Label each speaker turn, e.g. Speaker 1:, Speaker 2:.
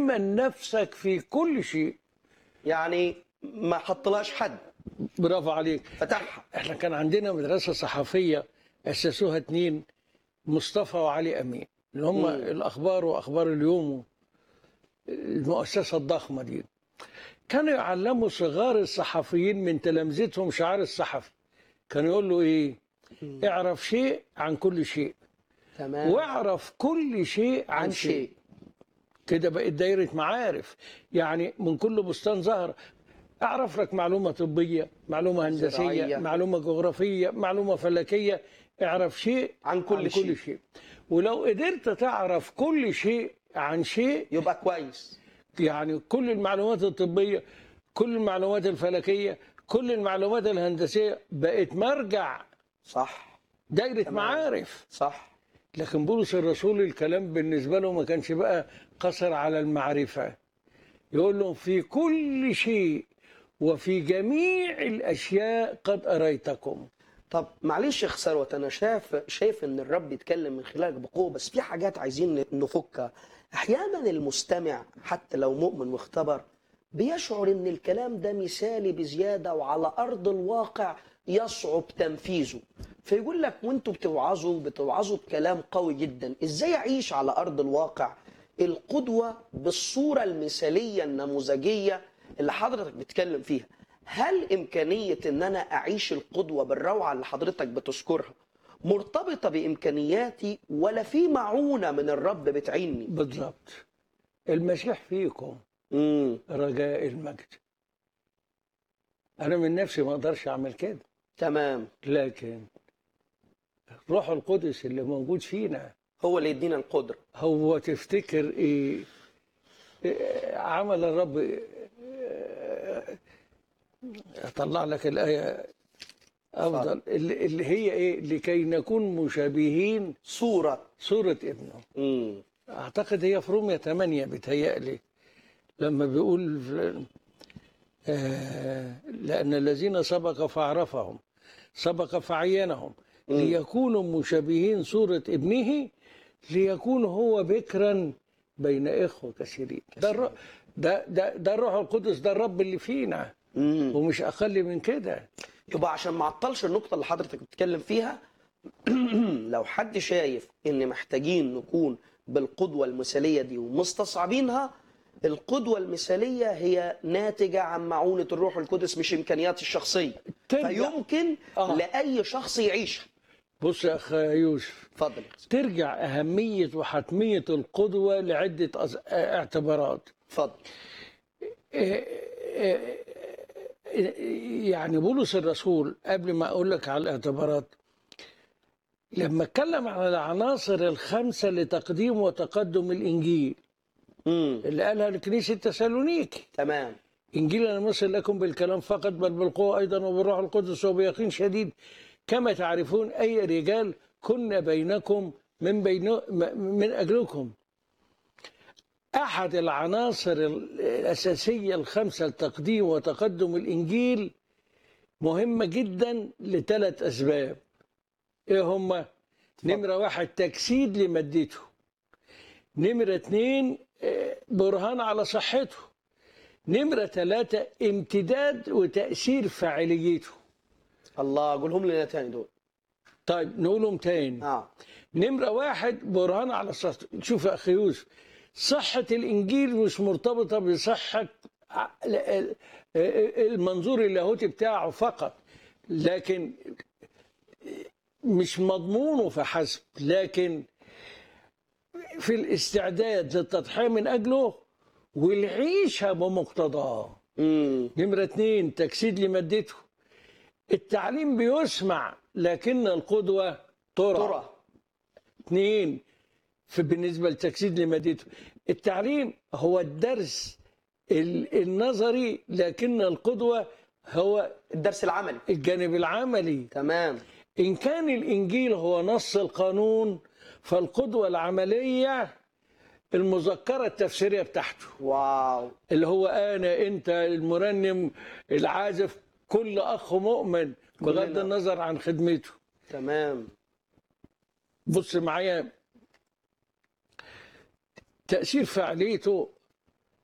Speaker 1: تماما نفسك في كل شيء
Speaker 2: يعني ما حطلهاش حد
Speaker 1: برافو عليك
Speaker 2: فتحها
Speaker 1: احنا كان عندنا مدرسة صحفية أسسوها اتنين مصطفى وعلي أمين اللي هم
Speaker 2: مم.
Speaker 1: الأخبار وأخبار اليوم المؤسسة الضخمة دي كانوا يعلموا صغار الصحفيين من تلامذتهم شعار الصحفي كانوا يقول له إيه اعرف شيء عن كل شيء
Speaker 2: تمام
Speaker 1: واعرف كل شيء عن,
Speaker 2: عن
Speaker 1: شيء
Speaker 2: شيء
Speaker 1: كده بقت دايرة معارف يعني من كل بستان زهر أعرف لك معلومة طبية معلومة هندسية
Speaker 2: زراعية.
Speaker 1: معلومة جغرافية معلومة فلكية اعرف شيء
Speaker 2: عن كل
Speaker 1: عن
Speaker 2: شيء.
Speaker 1: كل شيء ولو قدرت تعرف كل شيء عن شيء
Speaker 2: يبقى كويس
Speaker 1: يعني كل المعلومات الطبية كل المعلومات الفلكية كل المعلومات الهندسية بقت مرجع
Speaker 2: صح
Speaker 1: دايرة
Speaker 2: تمام.
Speaker 1: معارف
Speaker 2: صح
Speaker 1: لكن بولس الرسول الكلام بالنسبة له ما كانش بقى قصر على المعرفة يقول لهم في كل شيء وفي جميع الأشياء قد أريتكم
Speaker 2: طب معلش يا ثروت انا شايف شايف ان الرب يتكلم من خلالك بقوه بس في حاجات عايزين نفكها احيانا المستمع حتى لو مؤمن واختبر بيشعر ان الكلام ده مثالي بزياده وعلى ارض الواقع يصعب تنفيذه فيقول لك وانتوا بتوعظوا بتوعظوا بكلام قوي جدا ازاي اعيش على ارض الواقع القدوه بالصوره المثاليه النموذجيه اللي حضرتك بتتكلم فيها هل إمكانية إن أنا أعيش القدوة بالروعة اللي حضرتك بتذكرها مرتبطة بإمكانياتي ولا في معونة من الرب بتعيني؟
Speaker 1: بالضبط المسيح فيكم
Speaker 2: امم
Speaker 1: رجاء المجد أنا من نفسي ما أقدرش أعمل كده
Speaker 2: تمام
Speaker 1: لكن الروح القدس اللي موجود فينا
Speaker 2: هو اللي يدينا القدرة
Speaker 1: هو تفتكر إيه إيه عمل الرب إيه أطلع لك الآية أفضل اللي اللي هي إيه لكي نكون مشابهين
Speaker 2: صورة
Speaker 1: صورة ابنه
Speaker 2: امم
Speaker 1: أعتقد هي في رومية 8 بتهيألي لما بيقول آه لأن الذين سبق فعرفهم سبق فعينهم
Speaker 2: مم.
Speaker 1: ليكونوا مشابهين صورة ابنه ليكون هو بكرا بين إخوة كثيرين ده الر- ده ده ده الروح القدس ده الرب اللي فينا
Speaker 2: امم
Speaker 1: ومش أقل من كده
Speaker 2: يبقى عشان ما اعطلش النقطة اللي حضرتك بتتكلم فيها لو حد شايف إن محتاجين نكون بالقدوة المثالية دي ومستصعبينها القدوة المثالية هي ناتجة عن معونة الروح القدس مش إمكانياتي الشخصية
Speaker 1: ترجع
Speaker 2: فيمكن
Speaker 1: آه.
Speaker 2: لأي شخص يعيشها
Speaker 1: بص يا أخ يوسف
Speaker 2: اتفضل يا أخي.
Speaker 1: ترجع أهمية وحتمية القدوة لعدة أز- اعتبارات
Speaker 2: اتفضل
Speaker 1: يعني بولس الرسول قبل ما اقول لك على الاعتبارات لما اتكلم عن العناصر الخمسه لتقديم وتقدم الانجيل
Speaker 2: امم
Speaker 1: اللي قالها لكنيسه تسالونيكي
Speaker 2: تمام
Speaker 1: انجيل انا مرسل لكم بالكلام فقط بل بالقوه ايضا وبالروح القدس وبيقين شديد كما تعرفون اي رجال كنا بينكم من بين م- من اجلكم احد العناصر الاساسيه الخمسه لتقديم وتقدم الانجيل مهمه جدا لثلاث اسباب ايه هما نمره واحد تجسيد لمادته نمره اتنين آه، برهان على صحته نمرة ثلاثة امتداد وتأثير فاعليته
Speaker 2: الله قولهم لنا تاني دول
Speaker 1: طيب نقولهم تاني
Speaker 2: اه
Speaker 1: نمرة واحد برهان على صحته شوف يا أخي يوسف صحة الإنجيل مش مرتبطة بصحة ع- ال- المنظور اللاهوتي بتاعه فقط لكن مش مضمونه فحسب لكن في الاستعداد للتضحية من أجله والعيشة بمقتضاه
Speaker 2: امم
Speaker 1: نمرة اتنين تجسيد لمادته التعليم بيسمع لكن القدوة ترى,
Speaker 2: ترى
Speaker 1: اتنين في بالنسبة لتجسيد لمادته التعليم هو الدرس ال- النظري لكن القدوة هو
Speaker 2: الدرس العملي
Speaker 1: الجانب العملي
Speaker 2: تمام
Speaker 1: إن كان الإنجيل هو نص القانون فالقدوة العملية المذكرة التفسيرية بتاعته
Speaker 2: واو
Speaker 1: اللي هو انا انت المرنم العازف كل اخ مؤمن بغض
Speaker 2: كلنا.
Speaker 1: النظر عن خدمته
Speaker 2: تمام
Speaker 1: بص معايا تاثير فعاليته